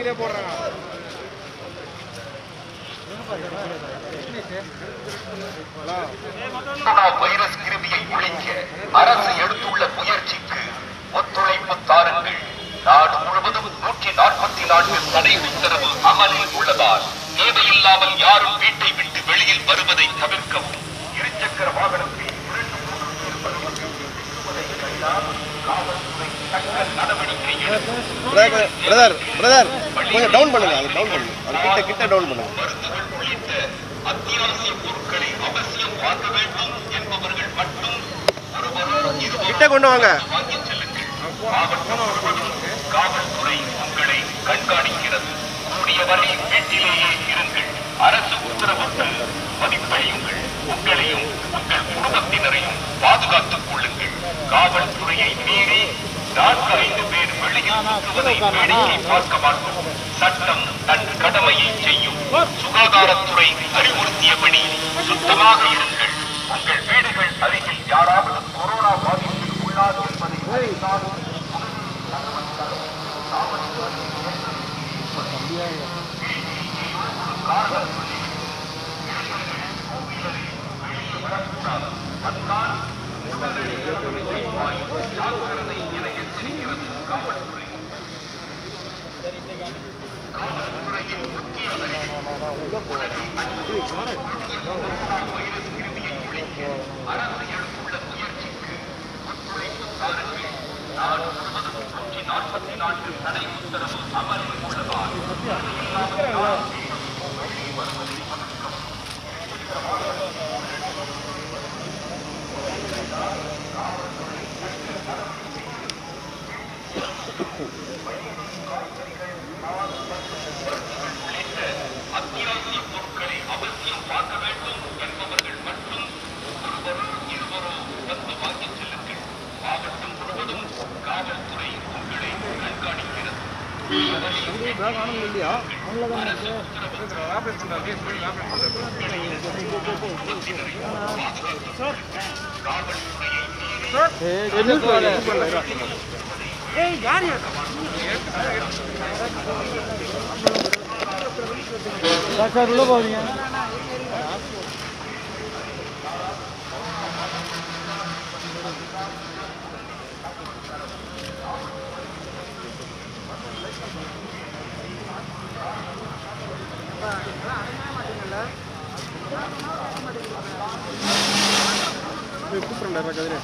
video போடுறாங்க corona virus கிருமியை ஒழிக்க அரசு எடுத்துள்ள முயற்சிக்கு ஒத்துழைப்பு தாருங்கள் நாடு முழுவதும் நூற்றி நாற்பத்தி நான்கு தடை உத்தரவு அமலில் உள்ளதால் தேவையில்லாமல் யாரும் வீட்டை விட்டு வெளியில் வருவதை தவிர்க்கவும் இருசக்கர வாகனத்தில் இரண்டு மூன்று பேர் வருவது நிறுத்துவதை கைதால் காவல்துறை தக்க நடவடிக்கை எடுக்கும் பிரதர் பிரதர் பிரதர் கொஞ்சம் டவுன் பண்ணுங்க அது டவுன் பண்ணுங்க அது கிட்ட கிட்ட டவுன் பண்ணுங்க மருந்துகள் உள்ளிட்ட அத்தியாவசிய பொருட்களை அவசியம் வாங்க வேண்டும் என்பவர்கள் மட்டும் ஒருவரும் இருவரும் கிட்ட கொண்டு வாங்க வாங்கிச் செல்லுங்கள் மாவட்டம் முழுவதும் காவல்துறை உங்களை கண்காணிக்கிறது கூடியவரை வீட்டிலேயே இருங்கள் அரசு உத்தரவுக்கு மதிப்பளியுங்கள் உங்களையும் உங்கள் குடும்பத்தினரையும் பாதுகாத்துக் கொள்ளுங்கள் காவல்துறையை மீறி நான்கு ஐந்து பேர் வெளியில் சுற்றுவதை வேடிக்கை பார்க்க மாட்டோம் சட்டம் தன் கடமையை செய்யும் சுகாதாரத்துறை அறிவுறுத்தியபடி சுத்தமாக இருங்கள் உங்கள் வீடுகள் அருகில் யாராவது கொரோனா பாதிப்பில் உள்ளார் என்பதை அறிந்தால் அத்தியாவசிய பொருட்களை அவசியம் வாங்க வேண்டும் என்பவர்கள் மட்டும் ஒருவரோ இருவரோ வந்து வாங்கிச் செல்லுங்கள் மாவட்டம் முழுவதும் காவல்துறை உங்களை கண்காணிக்கிறது கூப்பிட்றேன் கதிரே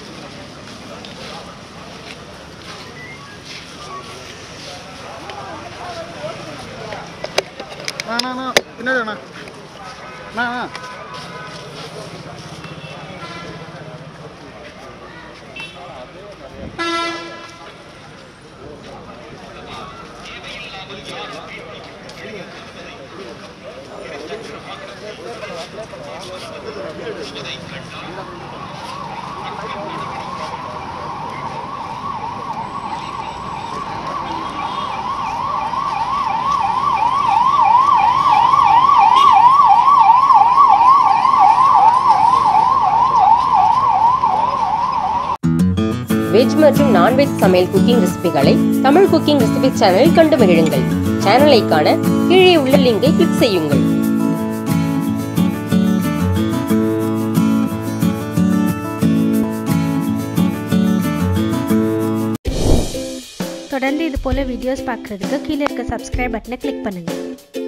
அண்ணா பின்னாடி அண்ணா அண்ணா அண்ணா வெஜ் மற்றும் நான்வெஜ் சமையல் குக்கிங் ரெசிபிகளை தமிழ் குக்கிங் ரெசிபி சேனலில் கண்டு மகிழுங்கள் சேனலை காண கீழே உள்ள லிங்கை கிளிக் செய்யுங்கள் தொடர்ந்து இது போல் வீடியோஸ் பார்க்குறதுக்கு கீழே இருக்க சப்ஸ்கிரைப் பட்டனை கிளிக் பண்ணுங்கள்